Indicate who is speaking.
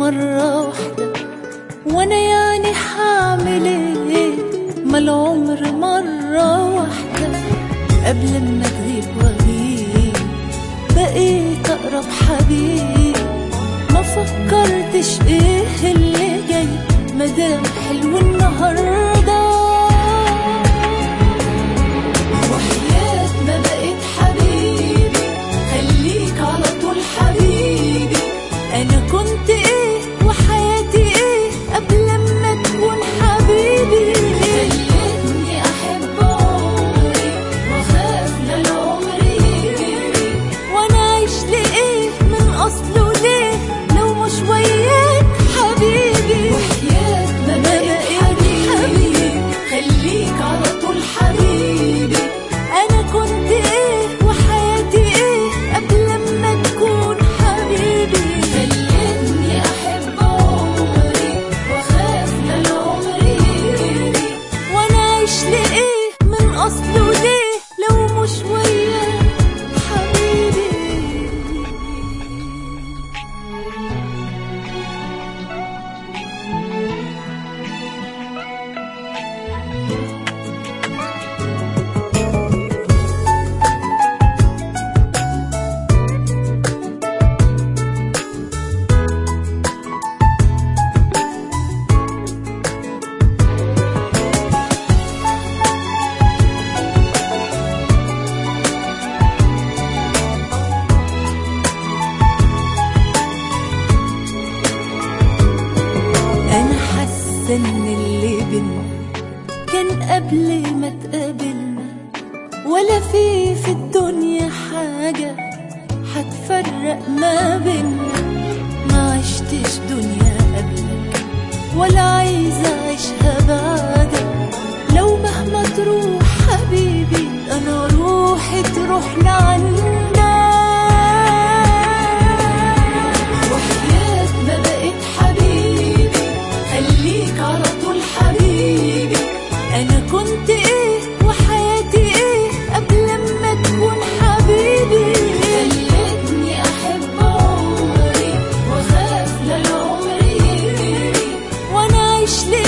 Speaker 1: مرة واحدة وانا يعني حعمل ايه ما العمر مرة واحدة قبل ما تغيب واغيب بقيت اقرب حبيب ما فكرتش ايه اللي جاي مدام حلو النهارده وحياة ما بقيت حبيبي خليك على طول حبيبي انا كنت ايه وحياتي ايه قبل ما تكون حبيبي خليتني احب عمري واخاف لا العمر يجري وانا عايش لايه من اصله ليه لو مش وياك حبيبي وحياة ما بقيت حبيبي خليك على طول حبيبي انا كنت ايه وحياتي ايه قبل ما تكون حبيبي خليتني احب عمري واخاف لا العمر يجري وانا عايش لايه من اصله ليه لو مش وياك حبيبي انا حاسه ان اللي بينا كان قبل ما تقابلنا ولا في في الدنيا حاجه هتفرق ما بينا ما عشتش دنيا قبلك ولا عايزه اعيشها بعدك لو مهما تروح حبيبي انا روحي تروح لعندك وحياة ما بقيت حبيبي خليك على طول حبيبي انا كنت ايه وحياتي ايه قبل ما تكون حبيبي خليتني احب عمري واخاف لا العمر يجري وانا عايش ليه